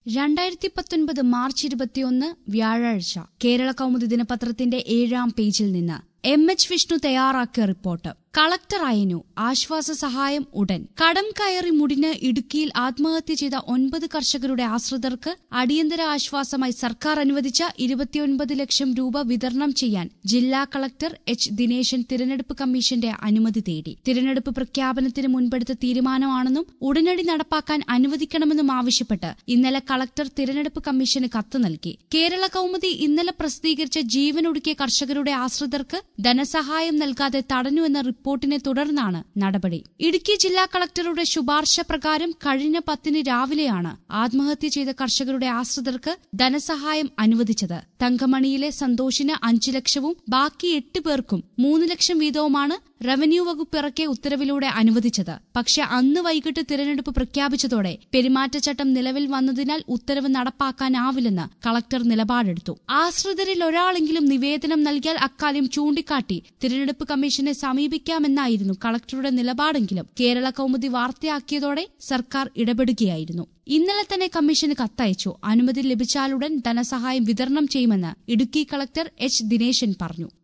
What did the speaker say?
രണ്ടായിരത്തി പത്തൊൻപത് മാർച്ച് ഇരുപത്തിയൊന്ന് വ്യാഴാഴ്ച കേരള കൗമുദി ദിനപത്രത്തിന്റെ ഏഴാം പേജിൽ നിന്ന് എം എച്ച് വിഷ്ണു തയ്യാറാക്കിയ റിപ്പോർട്ട് കളക്ടർ അയനു ആശ്വാസ സഹായം ഉടൻ കടം കയറി മുടിന് ഇടുക്കിയിൽ ആത്മഹത്യ ചെയ്ത ഒൻപത് കർഷകരുടെ ആശ്രിതർക്ക് അടിയന്തര ആശ്വാസമായി സർക്കാർ അനുവദിച്ച ഇരുപത്തിയൊൻപത് ലക്ഷം രൂപ വിതരണം ചെയ്യാൻ ജില്ലാ കളക്ടർ എച്ച് ദിനേശൻ തിരഞ്ഞെടുപ്പ് കമ്മീഷന്റെ അനുമതി തേടി തിരഞ്ഞെടുപ്പ് പ്രഖ്യാപനത്തിന് മുൻപെടുത്ത തീരുമാനമാണെന്നും ഉടനടി നടപ്പാക്കാൻ അനുവദിക്കണമെന്നും ആവശ്യപ്പെട്ട് ഇന്നലെ കളക്ടർ തിരഞ്ഞെടുപ്പ് കമ്മീഷന് കത്ത് നൽകി കേരള കൌമുദി ഇന്നലെ പ്രസിദ്ധീകരിച്ച ജീവനൊടുക്കിയ കർഷകരുടെ ആശ്രിതർക്ക് ധനസഹായം നൽകാതെ തടഞ്ഞുവെന്ന റിപ്പോർട്ടിനെ തുടർന്നാണ് നടപടി ഇടുക്കി ജില്ലാ കളക്ടറുടെ ശുപാർശ പ്രകാരം കഴിഞ്ഞ പത്തിന് രാവിലെയാണ് ആത്മഹത്യ ചെയ്ത കർഷകരുടെ ആശ്രിതർക്ക് ധനസഹായം അനുവദിച്ചത് തങ്കമണിയിലെ സന്തോഷിന് അഞ്ചു ലക്ഷവും ബാക്കി എട്ട് പേർക്കും മൂന്ന് ലക്ഷം വീതവുമാണ് റവന്യൂ വകുപ്പ് ഇറക്കിയ ഉത്തരവിലൂടെ അനുവദിച്ചത് പക്ഷെ അന്ന് വൈകിട്ട് തിരഞ്ഞെടുപ്പ് പ്രഖ്യാപിച്ചതോടെ പെരുമാറ്റച്ചട്ടം നിലവിൽ വന്നതിനാൽ ഉത്തരവ് നടപ്പാക്കാനാവില്ലെന്ന് കളക്ടർ നിലപാടെടുത്തു ആശ്രിതരിൽ ഒരാളെങ്കിലും നിവേദനം നൽകിയാൽ അക്കാര്യം ചൂണ്ടിക്കാട്ടി തിരഞ്ഞെടുപ്പ് കമ്മീഷനെ സമീപിക്കാമെന്നായിരുന്നു കളക്ടറുടെ നിലപാടെങ്കിലും കേരള കൌമുദി വാർത്തയാക്കിയതോടെ സർക്കാർ ഇടപെടുകയായിരുന്നു ഇന്നലെ തന്നെ കമ്മീഷന് കത്തയച്ചു അനുമതി ലഭിച്ചാലുടൻ ധനസഹായം വിതരണം ചെയ്യുമെന്ന് ഇടുക്കി കളക്ടർ എച്ച് ദിനേശൻ പറഞ്ഞു